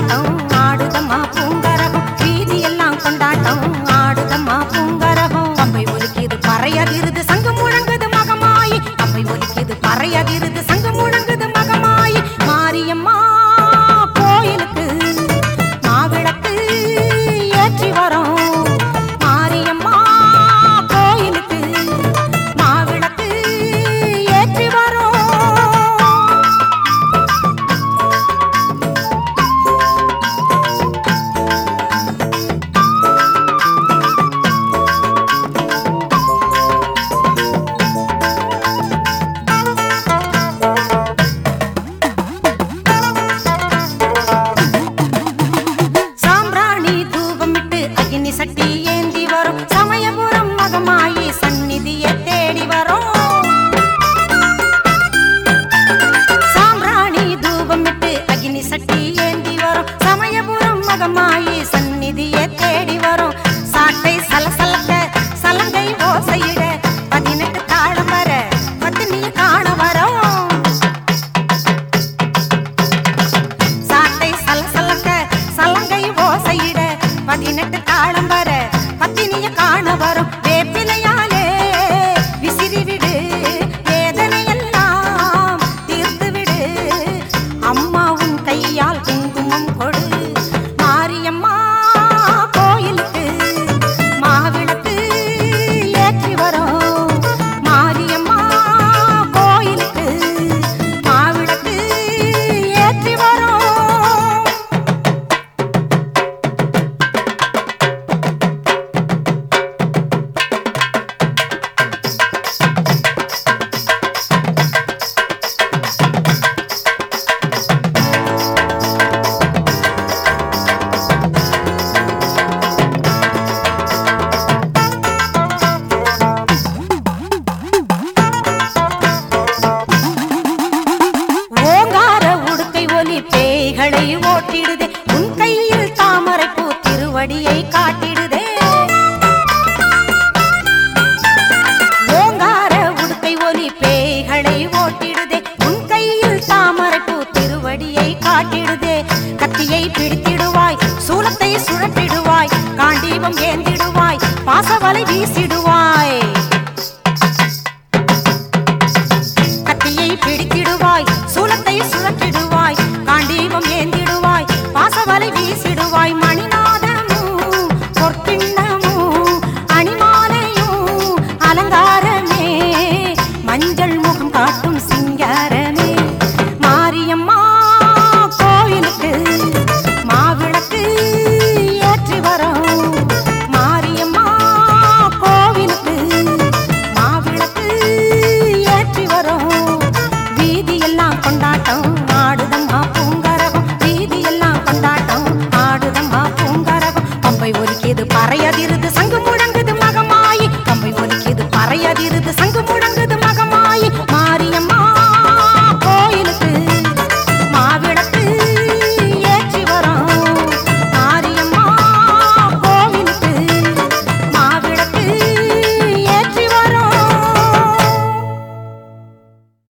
கொண்டாட்டம் ஆடுதம்மா பூங்கரகம் வீதி எல்லாம் கொண்டாட்டம் ஆடுதம்மா பூங்கரகம் பம்பை ஒலிக்குது பறையகிருது சங்கம் முழங்குது மகமாயி பம்பை ஒலிக்குது பறையகிருது சங்கம் முழங்குது மகமாயி மாரியம்மா கோயிலுக்கு மாவிளக்கு ஏற்றி வரோம் மாரியம்மா கோயிலுக்கு மாவிளக்கு ஏற்றி வரோம் சாம்பிராணி தூபமிட்டு அக்னி சட்டி ஏந்தி வரும் சமயபுரம் மகமாயி சந்நிதியை தேடி வரும் சாம்பிராணி தூபமிட்டு அக்னி சட்டி ஏந்தி வரும் சமயபுரம் மகமாயி சந்நிதியை தேடி வரும் சாட்டை சலசலக்க சலங்கை ஓசையிட பதினெட்டு தாளம் வர பத்தினியை காண வரோம் சாட்டை சலசலக்க சலங்கை ஓசையிட பதினெட்டு தாளம் வர பத்தினிய காண வரும் வேப்பிலையாலே விசிறி விடு வேதனையெல்லாம் தீர்த்து விடு அம்மாவும் கையால் குங்குமம் கொடு மாரியம்மா கோயிலுக்கு மாவிளக்கு ஏற்றி வரோம் மாரியம்மா கோயிலுக்கு மாவிளக்கு ஏற்றி வரோம் ஓங்கார உடுக்கை ஒலி பேய்களை ஓட்டிடுதே உன் கையில் தாமரை பூ திருவடியை காட்டிடுதே ஓங்கார உடுக்கை ஒலி பேய்களை ஓட்டிடுதே உன் கையில் தாமரை பூ திருவடியை காட்டிடுதே கத்தியை பிடித்திடுவாய் சூலத்தை சுழற்றிடுவாய் காண்டீபம் ஏந்திடுவாய் பாசவலை வீசிடுவாய்